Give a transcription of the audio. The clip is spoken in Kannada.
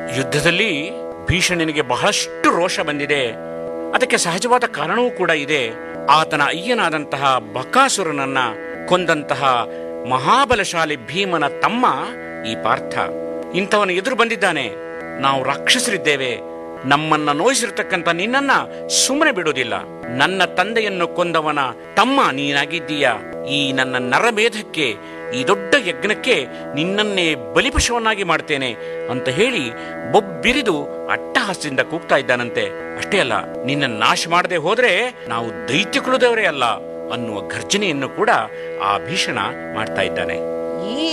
ಯುದ್ಧದಲ್ಲಿ ಭೀಷಣನಿಗೆ ಬಹಳಷ್ಟು ರೋಷ ಬಂದಿದೆ ಅದಕ್ಕೆ ಸಹಜವಾದ ಕಾರಣವೂ ಕೂಡ ಇದೆ ಆತನ ಅಯ್ಯನಾದಂತಹ ಬಕಾಸುರನನ್ನ ಕೊಂದಂತಹ ಮಹಾಬಲಶಾಲಿ ಭೀಮನ ತಮ್ಮ ಈ ಪಾರ್ಥ ಇಂಥವನು ಎದುರು ಬಂದಿದ್ದಾನೆ ನಾವು ರಾಕ್ಷಸರಿದ್ದೇವೆ ನಮ್ಮನ್ನ ನೋಯಿಸಿರ್ತಕ್ಕಂಥ ನಿನ್ನನ್ನ ಸುಮ್ಮನೆ ಬಿಡೋದಿಲ್ಲ ನನ್ನ ತಂದೆಯನ್ನು ಕೊಂದವನ ತಮ್ಮ ನೀನಾಗಿದ್ದೀಯ ಈ ನನ್ನ ನರಮೇಧಕ್ಕೆ ಈ ದೊಡ್ಡ ಯಜ್ಞಕ್ಕೆ ನಿನ್ನನ್ನೇ ಬಲಿಪಶುವನ್ನಾಗಿ ಮಾಡ್ತೇನೆ ಅಂತ ಹೇಳಿ ಬೊಬ್ಬಿರಿದು ಅಟ್ಟಹಾಸದಿಂದ ಕೂಗ್ತಾ ಇದ್ದಾನಂತೆ ಅಷ್ಟೇ ಅಲ್ಲ ನಿನ್ನ ನಾಶ ಮಾಡದೆ ಹೋದ್ರೆ ನಾವು ದೈತ್ಯ ಕುಲದವರೇ ಅಲ್ಲ ಅನ್ನುವ ಘರ್ಜನೆಯನ್ನು ಕೂಡ ಆ ಭೀಷಣ ಮಾಡ್ತಾ ಇದ್ದಾನೆ ಈ